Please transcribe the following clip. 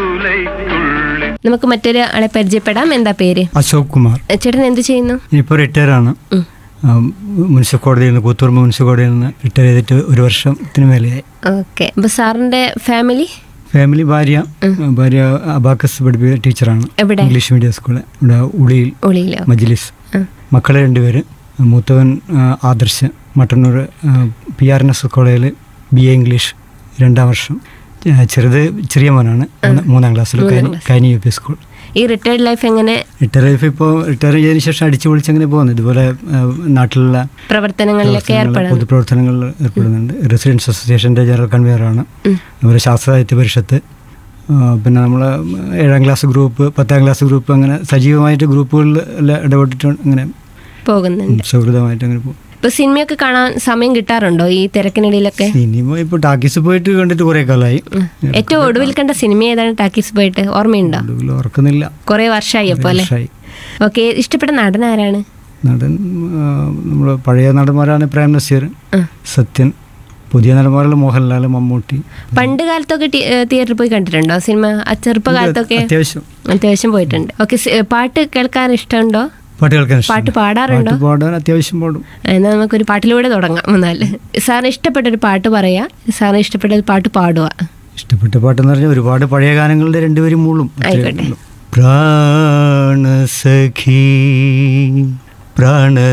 ജൂലൈക്കുള്ളിൽ നമുക്ക് മറ്റൊരു ആളെ പരിചയപ്പെടാം എന്താ പേര് അശോക് കുമാർ ചേട്ടൻ എന്ത് ചെയ്യുന്നു ഇപ്പോൾ റിട്ടയറാണ് ഉം. മുനിസിപ്പൽ കോടതിയിൽ നിന്ന് കൂത്തൂർമ മുനിസിപ്പൽ കോടതിയിൽ നിന്ന് റിട്ടയർ ചെയ്തിട്ട് ഒരു വർഷത്തിന് മേലെയായി ഓക്കെ അപ്പൊ സാറിന്റെ ഫാമിലി ഫാമിലി ഭാര്യ ഭാര്യ അബാക്കസ് പഠിപ്പിച്ച ടീച്ചറാണ് എവിടെ? ഇംഗ്ലീഷ് മീഡിയം സ്കൂളിൽ ഇവിടെ ഉളിയിൽ ഒളിയിലോ മജ്ലിസ് ആ. മക്കളെ രണ്ടുപേര് മൂത്തവൻ ആ, Adarsh Mattannur P R N S കോളേജിൽ ബി എ ഇംഗ്ലീഷ് രണ്ടാം വർഷം ആ, ചെറുത് ചെറിയ മോനാണ് മൂന്ന്- മൂന്നാം ക്ലാസ്സിൽ മൂന്നാം Kaini class. Kaini U P school ഈ റിട്ടയർഡ് ലൈഫ് എങ്ങനെ റിട്ടയർ ലൈഫ് ഇപ്പോൾ റിട്ടയർ ചെയ്തതിന് ശേഷം അടിച്ചു പൊളിച്ചങ്ങനെ പോകുന്നു ഇതുപോലെ ആ, നാട്ടിലുള്ള പ്രവർത്തനങ്ങളിലൊക്കെ പ്രവർത്തനങ്ങൾ, ഏർപ്പെടുന്നു പൊതുപ്രവർത്തനങ്ങളിൽ ഏർപ്പെടുന്നുണ്ട് റെസിഡൻസ് അസോസിയേഷൻ്റെ ജനറൽ കൺവീനറാണ് ഉം. അതുപോലെ ശാസ്ത്ര സാഹിത്യ പരിഷത്ത് ആ, പിന്നെ നമ്മൾ ഏഴാം ക്ലാസ് ഗ്രൂപ്പ് പത്താം ക്ലാസ് ഗ്രൂപ്പ് അങ്ങനെ സജീവമായിട്ട് ഗ്രൂപ്പുകളിൽ എല്ലാം ഇടപെട്ടിട്ട് അങ്ങനെ പോകുന്നുണ്ട് സൗഹൃദമായിട്ട് അങ്ങനെ പോകും ഇപ്പൊ സിനിമയൊക്കെ കാണാൻ സമയം കിട്ടാറുണ്ടോ ഈ തിരക്കിനിടയിലൊക്കെ സിനിമ ഇപ്പോൾ ടാക്കീസ് പോയിട്ട് കണ്ടിട്ട് കുറേ കാലമായി ഏറ്റവും ഒടുവിൽ കണ്ട സിനിമ ഏതാണ് ടാക്കീസ് പോയിട്ട് ഓർമ്മയുണ്ടോ ഒടുവിൽ ഓർക്കുന്നില്ല കുറെ വർഷമായി അപ്പൊ അല്ലേ വർഷമായി. ഓക്കെ ഇഷ്ടപ്പെട്ട നടൻ ആരാണ് നടൻ നമ്മൾ പഴയ നടന്മാരാണ് പ്രേം നസീർ ആ. സത്യൻ പുതിയ നടന്മാരിൽ മോഹൻലാൽ മമ്മൂട്ടി പണ്ട് കാലത്തൊക്കെ തി- ഏ, തിയേറ്ററിൽ പോയി കണ്ടിട്ടുണ്ടോ സിനിമ ആ ചെറുപ്പകാലത്തൊക്കെ അത്യാവശ്യം അത്യാവശ്യം പോയിട്ടുണ്ട് ഓക്കെ പാട്ട് കേൾക്കാൻ ഇഷ്ടമുണ്ടോ പാട്ട് കേൾക്കാൻ ഇഷ്ടമാണ്. പാട്ട് പാടാറുണ്ടോ പാട്ട് പാടാൻ അത്യാവശ്യം പാടും എന്നാൽ നമുക്കൊരു പാട്ടിലൂടെ തുടങ്ങാം എന്നാല് സാറിന് ഇഷ്ടപ്പെട്ട ഒരു പാട്ട് പറയാ സാറിന് ഇഷ്ടപ്പെട്ട ഒരു പാട്ട് പാടുക ഇഷ്ടപ്പെട്ട പാട്ടെന്ന് പറഞ്ഞാൽ ഒരുപാട് പഴയ ഗാനങ്ങളുടെ രണ്ടുപേരും മൂളും അത്രയേ ആയിക്കോട്ടെ. ഉള്ളൂ. പ്രാണസഖി പ്രാണ